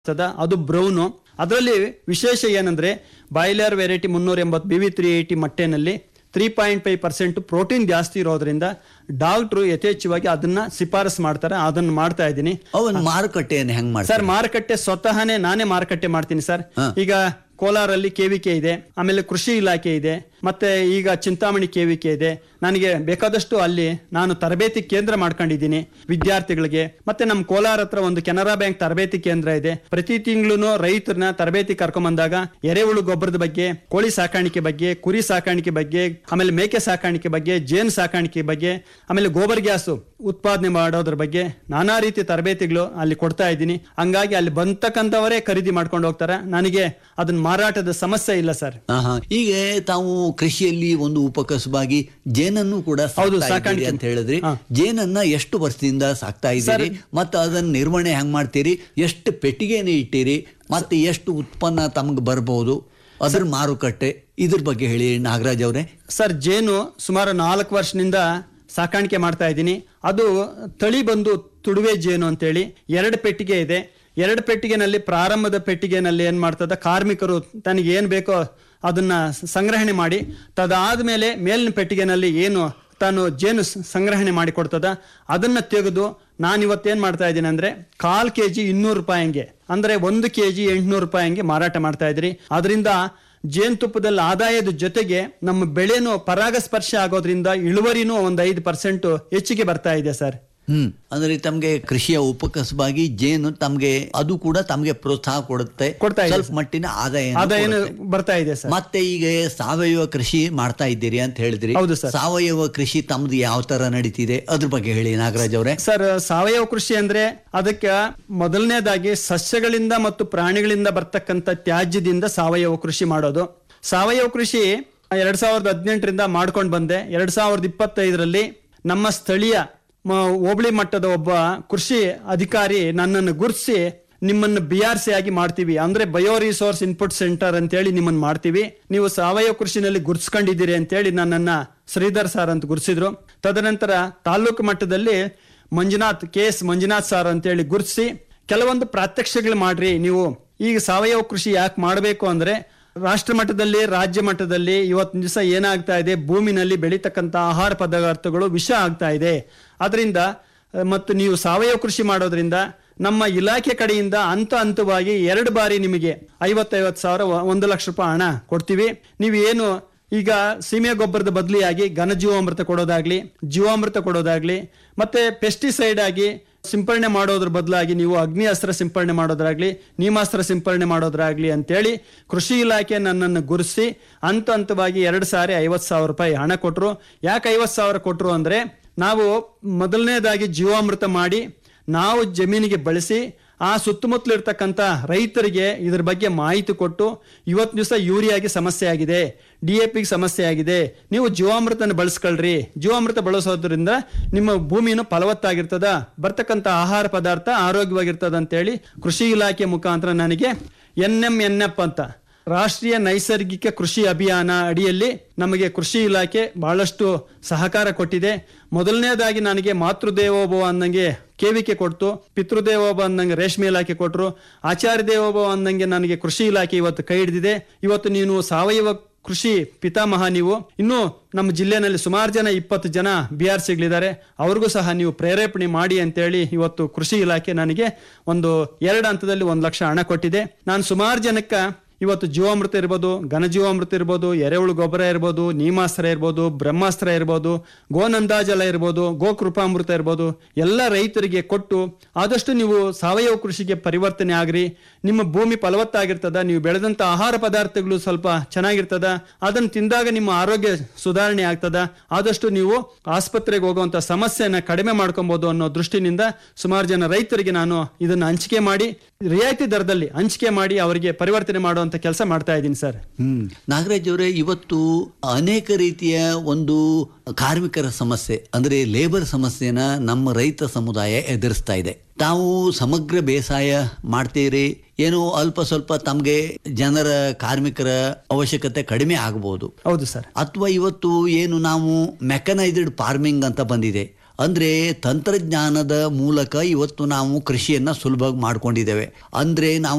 ತದ ಅದು ಬ್ರೌನು ಅದರಲ್ಲಿ ವಿಶೇಷ ಏನಂದ್ರೆ ಬಾಯ್ಲರ್ ವೆರೈಟಿ ಮುನ್ನೂರ ಎಂಬತ್ತು ಬಿ ವಿ ತ್ರೀ ಏಯ್ಟಿ ಮೊಟ್ಟೆನಲ್ಲಿ three point five percent protein ಜಾಸ್ತಿ ಇರೋದ್ರಿಂದ ಡಾಕ್ಟ್ರು ಯಥೇಚ್ಛವಾಗಿ ಅದನ್ನ ಶಿಫಾರಸ್ ಮಾಡ್ತಾರೆ ಅದನ್ನ ಮಾಡ್ತಾ ಇದ್ದೀನಿ ಅವನ್ ಮಾರುಕಟ್ಟೆಯನ್ನು ಹೆಂಗ್ ಮಾಡ್ತಾರೆ ಸರ್ ಮಾರುಕಟ್ಟೆ ಸ್ವತಃನೇ ನಾನೇ ಮಾರುಕಟ್ಟೆ ಮಾಡ್ತೀನಿ ಸರ್ ಹಾ. ಈಗ ಕೋಲಾರಲ್ಲಿ ಕೆವಿಕೆ ಇದೆ ಆಮೇಲೆ ಕೃಷಿ ಇಲಾಖೆ ಇದೆ ಮತ್ತೆ ಈಗ ಚಿಂತಾಮಣಿ ಕೆವಿಕೆ ಇದೆ ನನಗೆ ಬೇಕಾದಷ್ಟು ಅಲ್ಲಿ ನಾನು ತರಬೇತಿ ಕೇಂದ್ರ ಮಾಡ್ಕೊಂಡಿದ್ದೀನಿ ವಿದ್ಯಾರ್ಥಿಗಳಿಗೆ ಮತ್ತೆ ನಮ್ಮ ಕೋಲಾರ ಹತ್ರ ಒಂದು ಕೆನರಾ ಬ್ಯಾಂಕ್ ತರಬೇತಿ ಕೇಂದ್ರ ಇದೆ ಪ್ರತಿ ತಿಂಗಳು ರೈತರನ್ನ ತರಬೇತಿ ಕರ್ಕೊಂಬಂದಾಗ ಎರೆಹುಳು ಗೊಬ್ಬರದ ಬಗ್ಗೆ ಕೋಳಿ ಸಾಕಾಣಿಕೆ ಬಗ್ಗೆ ಕುರಿ ಸಾಕಾಣಿಕೆ ಬಗ್ಗೆ ಆಮೇಲೆ ಮೇಕೆ ಸಾಕಾಣಿಕೆ ಬಗ್ಗೆ ಜೇನು ಸಾಕಾಣಿಕೆ ಬಗ್ಗೆ ಆಮೇಲೆ ಗೋಬರ್ ಗ್ಯಾಸ್ ಉತ್ಪಾದನೆ ಮಾಡೋದ್ರ ಬಗ್ಗೆ ನಾನಾ ರೀತಿ ತರಬೇತಿಗಳು ಅಲ್ಲಿ ಕೊಡ್ತಾ ಇದ್ದೀನಿ ಹಂಗಾಗಿ ಅಲ್ಲಿ ಬಂತಕ್ಕಂಥವರೇ ಖರೀದಿ ಮಾಡ್ಕೊಂಡು ಹೋಗ್ತಾರೆ ನನಗೆ ಅದನ್ನ ಮಾರಾಟದ ಸಮಸ್ಯೆ ಇಲ್ಲ ಸರ್ ಆಹಾ. ಈಗ ತಾವು ಕೃಷಿಯಲ್ಲಿ ಒಂದು ಉಪಕಸಬಾಗಿ ಜೇನನ್ನು ಕೂಡ ಹೌದು, ಸಾಕ್ತಾ ಇದ್ದೀರಿ ಸಾಕಾಣಿಕೆ. ಅಂತ ಹೇಳಿದ್ರಿ ಹಾ. ಜೇನನ್ನ ಎಷ್ಟು ವರ್ಷದಿಂದ ಸಾಕ್ತಾ ಇದ್ದೀರಿ ಮತ್ತೆ ಅದನ್ನ ನಿರ್ವಹಣೆ ಹೆಂಗ್ ಮಾಡ್ತೀರಿ ಎಷ್ಟು ಪೆಟ್ಟಿಗೆನೆ ಇಟ್ಟಿರಿ ಮತ್ತೆ ಎಷ್ಟು ಉತ್ಪನ್ನ ತಮ್ಗೆ ಬರಬಹುದು ಅದ್ರ ಮಾರುಕಟ್ಟೆ ಇದ್ರ ಬಗ್ಗೆ ಹೇಳಿ ನಾಗರಾಜ್ ಅವರೇ ಸರ್ ಜೇನು ಸುಮಾರು ನಾಲ್ಕು ವರ್ಷದಿಂದ ಸಾಕಾಣಿಕೆ ಮಾಡ್ತಾ ಇದ್ದೀನಿ ಅದು ತಳಿ ಬಂದು ತುಡುವೆ ಜೇನು ಅಂತೇಳಿ ಎರಡು ಪೆಟ್ಟಿಗೆ ಇದೆ ಎರಡು ಪೆಟ್ಟಿಗೆನಲ್ಲಿ ಪ್ರಾರಂಭದ ಪೆಟ್ಟಿಗೆನಲ್ಲಿ ಏನ್ ಮಾಡ್ತದ ಕಾರ್ಮಿಕರು ತನಗೆ ಏನ್ ಬೇಕೋ ಅದನ್ನ ಸಂಗ್ರಹಣೆ ಮಾಡಿ ತದಾದ್ಮೇಲೆ ಮೇಲಿನ ಪೆಟ್ಟಿಗೆನಲ್ಲಿ ಏನು ತಾನು ಜೇನು ಸ- ಸಂಗ್ರಹಣೆ ಮಾಡಿ ಕೊಡ್ತದ ಅದನ್ನ ತೆಗೆದು ನಾನು ಇವತ್ತೇನ್ ಮಾಡ್ತಾ ಇದ್ದೀನಿ ಅಂದ್ರೆ ಕಾಲ್ ಕೆ ಜಿ ಇನ್ನೂರು ರೂಪಾಯಿ ಹಂಗೆ ಅಂದ್ರೆ ಒಂದು ಕೆ ಜಿ ಎಂಟ್ನೂರು ರೂಪಾಯಿ ಹಂಗೆ ಮಾರಾಟ ಮಾಡ್ತಾ ಇದ್ರಿ ಅದರಿಂದ ಜೇನುತುಪ್ಪದಲ್ಲಿ ಆದಾಯದ ಜೊತೆಗೆ ನಮ್ಮ ಬೆಳೆನೂ ಪರಾಗಸ್ಪರ್ಶ ಆಗೋದ್ರಿಂದ ಇಳುವರಿನೂ ಒಂದು ಐದು ಪರ್ಸೆಂಟ್ ಹೆಚ್ಚಿಗೆ ಬರ್ತಾ ಇದೆ ಸರ್ ಹ್ಮ್ ಅಂದ್ರೆ ತಮ್ಗೆ ಕೃಷಿಯ ಉಪಕಸಬಾಗಿ ಜೇನು ತಮ್ಗೆ ಅದು ಕೂಡ ತಮ್ಗೆ ಪ್ರೋತ್ಸಾಹ ಕೊಡುತ್ತೆ ಕೊಡ್ತಾ ಇದೆ ಸ್ವಲ್ಪ ಮಟ್ಟಿನ ಆದಾಯ ಆದಾಯನು ಬರ್ತಾ ಇದೆ ಸರ್ ಮತ್ತೆ ಈಗ ಸಾವಯವ ಕೃಷಿ ಮಾಡ್ತಾ ಇದ್ದೀರಿ ಅಂತ ಹೇಳಿದ್ರಿ ಹೌದು ಸರ್. ಸಾವಯವ ಕೃಷಿ ತಮ್ದು ಯಾವ ತರ ನಡೀತಿದೆ ಅದ್ರ ಬಗ್ಗೆ ಹೇಳಿ ನಾಗರಾಜ್ ಅವರೇ ಸರ್ ಸಾವಯವ ಕೃಷಿ ಅಂದ್ರೆ ಅದಕ್ಕೆ ಮೊದಲನೇದಾಗಿ ಸಸ್ಯಗಳಿಂದ ಮತ್ತು ಪ್ರಾಣಿಗಳಿಂದ ಬರ್ತಕ್ಕಂಥ ತ್ಯಾಜ್ಯದಿಂದ ಸಾವಯವ ಕೃಷಿ ಮಾಡೋದು ಸಾವಯವ ಕೃಷಿ ಎರಡ್ ಸಾವಿರದ ಹದಿನೆಂಟರಿಂದ ಮಾಡ್ಕೊಂಡು ಬಂದೆ ಎರಡ್ ಸಾವಿರದ ಇಪ್ಪತ್ತೈದರಲ್ಲಿ ನಮ್ಮ ಸ್ಥಳೀಯ ಮ- ಹೋಬಳಿ ಮಟ್ಟದ ಒಬ್ಬ ಕೃಷಿ ಅಧಿಕಾರಿ ನನ್ನನ್ನು ಗುರುತಿಸಿ ನಿಮ್ಮನ್ನು ಬಿ ಆರ್ ಸಿ ಆಗಿ ಮಾಡ್ತೀವಿ ಅಂದ್ರೆ ಬಯೋ ರಿಸೋರ್ಸ್ ಇನ್ಪುಟ್ ಸೆಂಟರ್ ಅಂತೇಳಿ ನಿಮ್ಮನ್ನು ಮಾಡ್ತೀವಿ ನೀವು ಸಾವಯವ ಕೃಷಿನಲ್ಲಿ ಗುರ್ಸ್ಕೊಂಡಿದ್ದೀರಿ ಅಂತೇಳಿ ನನ್ನನ್ನ ಶ್ರೀಧರ್ ಸರ್ ಅಂತ ಗುರುತಿಸಿದ್ರು ತದನಂತರ ತಾಲೂಕು ಮಟ್ಟದಲ್ಲಿ Manjunath K S Manjunath sir ಅಂತೇಳಿ ಗುರುತಿಸಿ ಕೆಲವೊಂದು ಪ್ರಾತ್ಯಕ್ಷಿಗಳು ಮಾಡ್ರಿ ನೀವು ಈಗ ಸಾವಯವ ಕೃಷಿ ಯಾಕೆ ಮಾಡಬೇಕು ಅಂದ್ರೆ ರಾಷ್ಟ್ರ ಮಟ್ಟದಲ್ಲಿ ರಾಜ್ಯ ಮಟ್ಟದಲ್ಲಿ ಇವತ್ತಿನ ದಿವಸ ಏನಾಗ್ತಾ ಇದೆ ಭೂಮಿನಲ್ಲಿ ಬೆಳೀತಕ್ಕಂಥ ಆಹಾರ ಪದಾರ್ಥಗಳು ವಿಷ ಆಗ್ತಾ ಇದೆ ಅದರಿಂದ ಅಹ್, ಮತ್ತು ನೀವು ಸಾವಯವ ಕೃಷಿ ಮಾಡೋದ್ರಿಂದ ನಮ್ಮ ಇಲಾಖೆ ಕಡೆಯಿಂದ ಹಂತ ಹಂತವಾಗಿ ಎರಡು ಬಾರಿ ನಿಮಗೆ ಐವತ್ತೈವತ್ತು ಸಾವಿರ ಒ- ಒಂದು ಲಕ್ಷ ರೂಪಾಯಿ ಹಣ ಕೊಡ್ತೀವಿ ನೀವು ಏನು ಈಗ ಸೀಮೆ ಗೊಬ್ಬರದ ಬದಲಿಯಾಗಿ ಘನಜೀವಾಮೃತ ಕೊಡೋದಾಗ್ಲಿ ಜೀವಾಮೃತ ಕೊಡೋದಾಗ್ಲಿ ಮತ್ತೆ ಪೆಸ್ಟಿಸೈಡ್ ಆಗಿ ಸಿಂಪರಣೆ ಮಾಡೋದ್ರ ಬದಲಾಗಿ ನೀವು ಅಗ್ನಿ ಅಸ್ತ್ರ ಸಿಂಪರಣೆ ಮಾಡೋದ್ರಾಗ್ಲಿ ನೀಮಾಸ್ತ್ರ ಸಿಂಪರಣೆ ಮಾಡೋದ್ರಾಗ್ಲಿ ಅಂತೇಳಿ ಕೃಷಿ ಇಲಾಖೆ ನನ್ನನ್ನು ಗುರುಸಿ ಹಂತ ಹಂತವಾಗಿ ಎರಡು ಸಾರಿ ಐವತ್ತು ಸಾವಿರ ರೂಪಾಯಿ ಹಣ ಕೊಟ್ಟರು ಯಾಕೆ ಐವತ್ತು ಸಾವಿರ ಕೊಟ್ಟರು ಅಂದ್ರೆ ನಾವು ಮೊದಲನೇದಾಗಿ ಜೀವಾಮೃತ ಮಾಡಿ ನಾವು ಜಮೀನಿಗೆ ಬಳಸಿ ಆ ಸುತ್ತಮುತ್ತಲು ಇರ್ತಕ್ಕಂಥ ರೈತರಿಗೆ ಇದ್ರ ಬಗ್ಗೆ ಮಾಹಿತಿ ಕೊಟ್ಟು ಇವತ್ತು ದಿವಸ ಯೂರಿಯಾಗೆ ಸಮಸ್ಯೆ ಆಗಿದೆ ಡಿ ಎ ಪಿಗೆ ಸಮಸ್ಯೆ ಆಗಿದೆ ನೀವು ಜೀವಾಮೃತನ ಬಳಸ್ಕೊಳ್ರಿ ಜೀವಾಮೃತ ಬಳಸೋದ್ರಿಂದ ನಿಮ್ಮ ಭೂಮಿನೂ ಫಲವತ್ತಾಗಿರ್ತದ ಬರ್ತಕ್ಕಂಥ ಆಹಾರ ಪದಾರ್ಥ ಆರೋಗ್ಯವಾಗಿರ್ತದ ಅಂತೇಳಿ ಕೃಷಿ ಇಲಾಖೆ ಮುಖಾಂತರ ನನಗೆ ಎನ್ ಎಂ ಎನ್ ಎಫ್ ಅಂತ ರಾಷ್ಟ್ರೀಯ ನೈಸರ್ಗಿಕ ಕೃಷಿ ಅಭಿಯಾನ ಅಡಿಯಲ್ಲಿ ನಮಗೆ ಕೃಷಿ ಇಲಾಖೆ ಬಹಳಷ್ಟು ಸಹಕಾರ ಕೊಟ್ಟಿದೆ ಮೊದಲನೇದಾಗಿ ನನಗೆ ಮಾತೃದೇವೋಭವ ಅನ್ನಂಗೆ ಕೇವಿಕೆ ಕೊಡ್ತು ಪಿತೃದೇವೋಭವ ಅನ್ನಂಗೆ ರೇಷ್ಮೆ ಇಲಾಖೆ ಕೊಟ್ಟರು ಆಚಾರ್ಯ ದೇವೋಭವ ಅನ್ನಂಗೆ ನನಗೆ ಕೃಷಿ ಇಲಾಖೆ ಇವತ್ತು ಕೈ ಹಿಡಿದಿದೆ ಇವತ್ತು ನೀನು ಸಾವಯವ ಕೃಷಿ ಪಿತಾಮಹ ನೀವು ಇನ್ನು ನಮ್ಮ ಜಿಲ್ಲೆನಲ್ಲಿ ಸುಮಾರು ಜನ ಇಪ್ಪತ್ತು ಜನ ಬಿ ಆರ್ ಸಿಗಳಿದ್ದಾರೆ ಅವ್ರಿಗೂ ಸಹ ನೀವು ಪ್ರೇರೇಪಣೆ ಮಾಡಿ ಅಂತೇಳಿ ಇವತ್ತು ಕೃಷಿ ಇಲಾಖೆ ನನಗೆ ಒಂದು ಎರಡು ಹಂತದಲ್ಲಿ ಒಂದು ಲಕ್ಷ ಹಣ ಕೊಟ್ಟಿದೆ ನಾನು ಸುಮಾರು ಜನಕ್ಕೆ ಇವತ್ತು ಜೀವಾಮೃತ ಇರ್ಬೋದು ಘನಜೀವಾಮೃತ ಇರ್ಬೋದು ಎರೆಹುಳು ಗೊಬ್ಬರ ಇರ್ಬೋದು ನೀಮಾಸ್ತ್ರ ಇರ್ಬೋದು ಬ್ರಹ್ಮಾಸ್ತ್ರ ಇರ್ಬೋದು ಗೋನಂದಾಜಲ ಇರ್ಬೋದು ಗೋಕೃಪಾಮೃತ ಇರ್ಬೋದು ಎಲ್ಲ ರೈತರಿಗೆ ಕೊಟ್ಟು ಆದಷ್ಟು ನೀವು ಸಾವಯವ ಕೃಷಿಗೆ ಪರಿವರ್ತನೆ ಆಗ್ರಿ ನಿಮ್ಮ ಭೂಮಿ ಫಲವತ್ತಾಗಿರ್ತದ ನೀವು ಬೆಳೆದಂತ ಆಹಾರ ಪದಾರ್ಥಗಳು ಸ್ವಲ್ಪ ಚೆನ್ನಾಗಿರ್ತದ ಅದನ್ನು ತಿಂದಾಗ ನಿಮ್ಮ ಆರೋಗ್ಯ ಸುಧಾರಣೆ ಆಗ್ತದ ಆದಷ್ಟು ನೀವು ಆಸ್ಪತ್ರೆಗೆ ಹೋಗುವಂತ ಸಮಸ್ಯೆನ ಕಡಿಮೆ ಮಾಡ್ಕೊಬಹುದು ಅನ್ನೋ ದೃಷ್ಟಿನಿಂದ ಸುಮಾರು ಜನ ರೈತರಿಗೆ ನಾನು ಇದನ್ನು ಹಂಚಿಕೆ ಮಾಡಿ ರಿಯಾಯಿತಿ ದರದಲ್ಲಿ ಹಂಚಿಕೆ ಮಾಡಿ ಅವರಿಗೆ ಪರಿವರ್ತನೆ ಮಾಡುವಂತ ಕೆಲಸ ಮಾಡ್ತಾ ಇದ್ದೀನಿ ಸರ್ ಹ್ಮ್ ನಾಗರಾಜ್ ಅವರೇ ಇವತ್ತು ಅನೇಕ ರೀತಿಯ ಒಂದು ಕಾರ್ಮಿಕರ ಸಮಸ್ಯೆ ಅಂದ್ರೆ ಲೇಬರ್ ಸಮಸ್ಯೆನ ನಮ್ಮ ರೈತ ಸಮುದಾಯ ಎದುರಿಸ್ತಾ ಇದೆ ತಾವು ಸಮಗ್ರ ಬೇಸಾಯ ಮಾಡ್ತೀರಿ ಏನೋ ಅಲ್ಪ ಸ್ವಲ್ಪ ತಮಗೆ ಜನರ ಕಾರ್ಮಿಕರ ಅವಶ್ಯಕತೆ ಕಡಿಮೆ ಆಗಬಹುದು ಹೌದು ಸರ್ ಅಥವಾ ಇವತ್ತು ಏನು ನಾವು ಮೆಕನೈಸ್ಡ್ ಫಾರ್ಮಿಂಗ್ ಅಂತ ಬಂದಿದೆ ಅಂದ್ರೆ ತಂತ್ರಜ್ಞಾನದ ಮೂಲಕ ಇವತ್ತು ನಾವು ಕೃಷಿಯನ್ನ ಸುಲಭವಾಗಿ ಮಾಡ್ಕೊಂಡಿದ್ದೇವೆ ಅಂದ್ರೆ ನಾವು